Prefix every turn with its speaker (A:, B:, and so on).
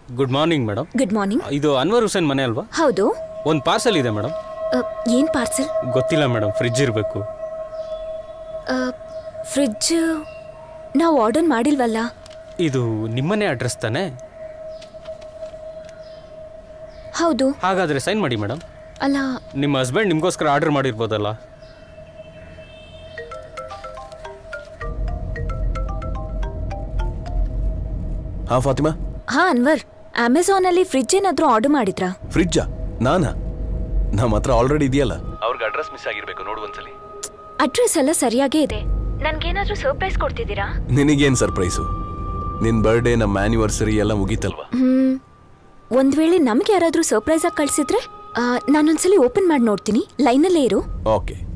A: good morning madam
B: good morning
A: ಇದು ಅನ್ವರ್ ಹುಸೇನ್ ಮನೆ ಅಲ್ವಾ
B: ಹೌದು
A: ಒಂದು ಪಾರ್ಸಲ್ ಇದೆ ಮೇಡಮ್
B: ಏನ್ ಪಾರ್ಸಲ್
A: ಗೊತ್ತಿಲ್ಲ ಮೇಡಮ್ ಫ್ರಿಡ್ಜ್ ಇರಬೇಕು
B: ಫ್ರಿಡ್ಜ್ ನಾವು ಆರ್ಡರ್ ಮಾಡಿಲ್ವಲ್ಲ
A: ಇದು ನಿಮ್ಮನೆ ಅಡ್ರೆಸ್ ತಾನೇ
B: ಹೌದು
A: ಹಾಗಾದರೆ ಸೈನ್ ಮಾಡಿ ಮೇಡಮ್
B: ಅಲ್ಲ
A: ನಿಮ್ಮ ಹಸ್ಬೆಂಡ್ ನಿಮಗೋಸ್ಕರ ಆರ್ಡರ್ ಮಾಡಿರ್ಬೋದಲ್ಲ
C: ಹಾ ಫಾತಿಮಾ
B: ಹಾ ಅನ್ವರ್ ಅಮೆಝಾನ್ ಅಲ್ಲಿ ಫ್ರಿಡ್ಜ್ ಏನಾದ್ರೂ ಆರ್ಡರ್ ಮಾಡಿದ್ರಾ
C: ಫ್ರಿಡ್ಜಾ ನಾನಾ ನಮ್ಮ ಹತ್ರ ಆಲ್ರೆಡಿ ಇದೆಯಲ್ಲ ಅವ್ರಿಗೆ ಅಡ್ರೆಸ್ ಮಿಸ್ ಆಗಿರ್ಬೇಕು ನೋಡು ಒಂದ್ಸಲಿ
B: ಅಡ್ರೆಸ್ ಎಲ್ಲ ಸರಿಯಾಗೇ ಇದೆ ನನ್ಗೇನಾದ್ರೂ ಸರ್ಪ್ರೈಸ್ ಕೊಡ್ತಿದ್ದೀರಾ
C: ನಿನಗೇನ್ ಸರ್ಪ್ರೈಸು ನಿನ್ ಬರ್ಡೇ ನಮ್ಮ ಆನಿವರ್ಸರಿ ಎಲ್ಲ ಮುಗೀತಲ್ವಾ
B: ಹ್ಮ್ ಒಂದ್ ವೇಳೆ ನಮ್ಗೆ ಯಾರಾದ್ರೂ ಸರ್ಪ್ರೈಸ್ ಆಗಿ ಕಳ್ಸಿದ್ರೆ ಆ, ನಾನೊಂದ್ಸಲಿ ಓಪನ್ ಮಾಡಿ ನೋಡ್ತೀನಿ ಲೈನಲ್ಲೇ ಇರು
C: ಓಕೆ